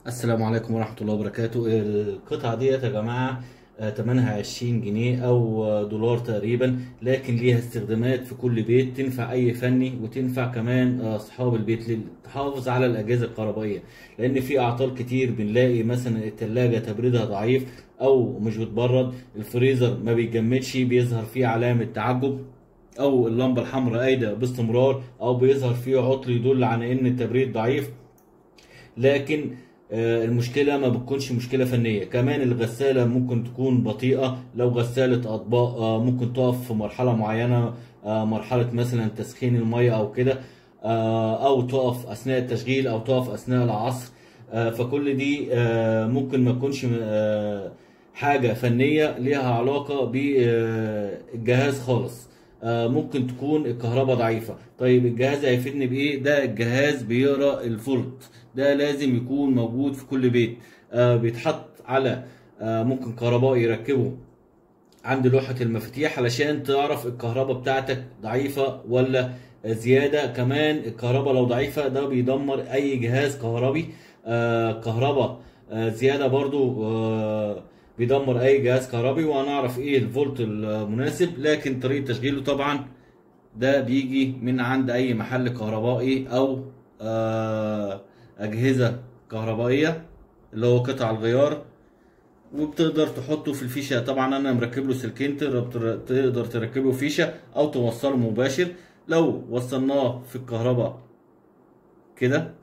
السلام عليكم ورحمة الله وبركاته القطعة ديت يا جماعة آه، تمنها 20 جنيه أو آه، دولار تقريبا لكن ليها استخدامات في كل بيت تنفع أي فني وتنفع كمان آه، أصحاب البيت للتحافظ على الأجهزة الكهربائية لأن في أعطال كتير بنلاقي مثلا التلاجة تبريدها ضعيف أو مش بتبرد الفريزر ما بيجمدش بيظهر فيه علامة تعجب أو اللمبة الحمراء قايدة باستمرار أو بيظهر فيه عطل يدل على إن التبريد ضعيف لكن آه، المشكلة ما بتكونش مشكلة فنية كمان الغسالة ممكن تكون بطيئة لو غسالة أطباق آه، ممكن تقف في مرحلة معينة آه، مرحلة مثلا تسخين المية أو كده آه، أو تقف أثناء التشغيل أو تقف أثناء العصر آه، فكل دي آه، ممكن ما تكونش آه، حاجة فنية ليها علاقة بالجهاز خالص آه، ممكن تكون الكهرباء ضعيفة طيب الجهاز هيفيدني بإيه ده الجهاز بيقرأ الفولت ده لازم يكون موجود في كل بيت آه، بيتحط على آه، ممكن كهربائي يركبه عند لوحة المفاتيح علشان تعرف الكهرباء بتاعتك ضعيفة ولا زيادة كمان الكهرباء لو ضعيفة ده بيدمر أي جهاز كهربي آه كهرباء آه زيادة برضو آه بيدمر أي جهاز كهربي وهنعرف إيه الفولت المناسب لكن طريقة تشغيله طبعا ده بيجي من عند أي محل كهربائي أو آه أجهزة كهربائية اللي هو قطع الغيار وبتقدر تحطه في الفيشه طبعا انا مركب له سلكين تقدر تقدر تركب له فيشه او توصله مباشر لو وصلناه في الكهرباء كده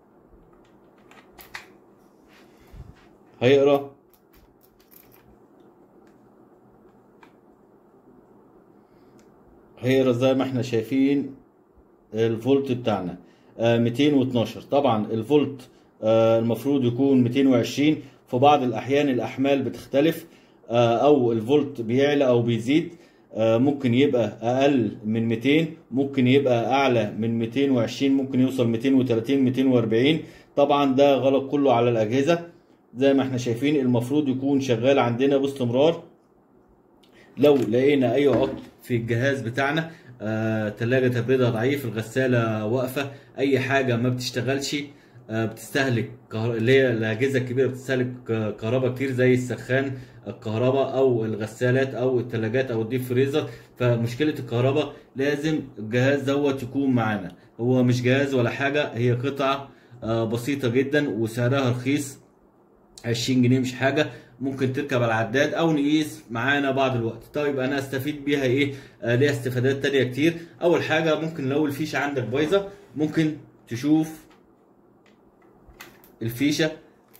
هيقرا هيقرا زي ما احنا شايفين الفولت بتاعنا آه 212 طبعا الفولت آه المفروض يكون 220 في بعض الأحيان الأحمال بتختلف آه أو الفولت بيعلى أو بيزيد آه ممكن يبقى أقل من 200 ممكن يبقى أعلى من 220 ممكن يوصل 230 240 طبعا ده غلط كله على الأجهزة زي ما احنا شايفين المفروض يكون شغال عندنا باستمرار لو لقينا اي عطل في الجهاز بتاعنا آه، تلاجة تبريدها ضعيف الغسالة واقفة اي حاجة ما بتشتغلش آه، بتستهلك كهر... اللي هي الاجهزة الكبيرة بتستهلك ك- كهرباء كتير زي السخان الكهرباء او الغسالات او التلاجات او الديب فريزر فمشكلة الكهرباء لازم الجهاز دوت يكون معانا هو مش جهاز ولا حاجة هي قطعة آه، بسيطة جدا وسعرها رخيص 20 جنيه مش حاجه ممكن تركب على العداد او نقيس معانا بعض الوقت طيب انا استفيد بيها ايه آه ليها استفادات تانية كتير اول حاجه ممكن لو الفيشه عندك بايظه ممكن تشوف الفيشه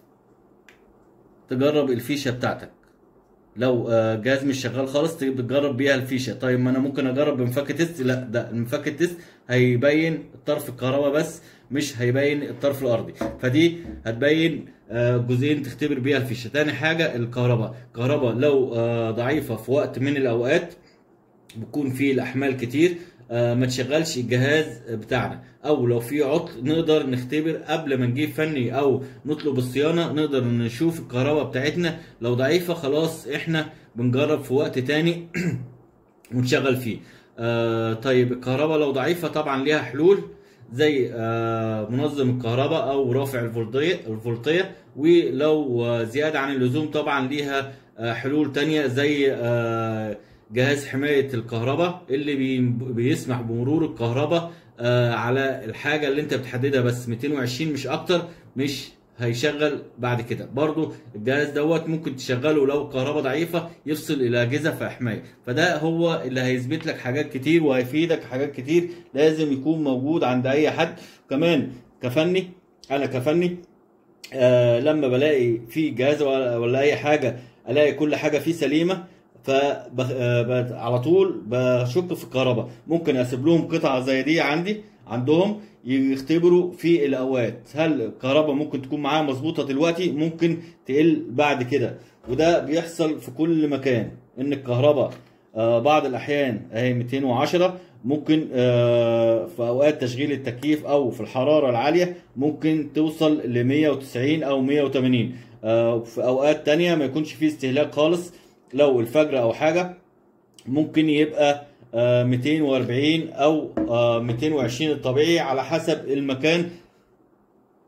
تجرب الفيشه بتاعتك لو آه، جهاز مش شغال خالص تجي بتجرب بيها الفيشه طيب ما انا ممكن اجرب بمفك تيست لا ده المفك التيست هيبين الطرف الكهرباء بس مش هيبين الطرف الارضي فدي هتبين آه، جزئين تختبر بيها الفيشه تاني حاجه الكهرباء الكهرباء لو آه، ضعيفه في وقت من الاوقات بيكون فيه الاحمال كتير آه، ما تشغلش الجهاز بتاعنا او لو في عطل نقدر نختبر قبل ما نجيب فني او نطلب الصيانه نقدر نشوف الكهرباء بتاعتنا لو ضعيفه خلاص احنا بنجرب في وقت تاني ونشغل فيه آه طيب الكهرباء لو ضعيفه طبعا ليها حلول زي آه منظم الكهرباء او رافع الفولتيه الفولتيه ولو آه، زياده عن اللزوم طبعا ليها آه حلول تانية زي آه جهاز حمايه الكهرباء اللي بي بيسمح بمرور الكهرباء آه على الحاجه اللي انت بتحددها بس 220 مش اكتر مش هيشغل بعد كده برضو الجهاز دوت ممكن تشغله لو الكهرباء ضعيفة يفصل إلى أجهزة في حماية فده هو اللي هيثبت لك حاجات كتير وهيفيدك حاجات كتير لازم يكون موجود عند أي حد كمان كفني أنا كفني آه لما بلاقي في جهاز ولا, ولا أي حاجة ألاقي كل حاجة فيه سليمة فعلى طول بشك في الكهرباء ممكن اسيب لهم قطعه زي دي عندي عندهم يختبروا في الاوقات هل الكهرباء ممكن تكون معاها مظبوطه دلوقتي ممكن تقل بعد كده وده بيحصل في كل مكان ان الكهرباء آه، بعض الاحيان اهي 210 ممكن آه، في اوقات تشغيل التكييف او في الحراره العاليه ممكن توصل ل 190 او 180 آه، في اوقات تانية ما يكونش فيه استهلاك خالص لو الفجر او حاجه ممكن يبقى آه، 240 او آه، 220 الطبيعي على حسب المكان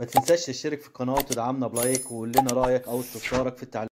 ما تنساش تشترك في القناه وتدعمنا بلايك وقول لنا رايك او استفسارك في التعليقات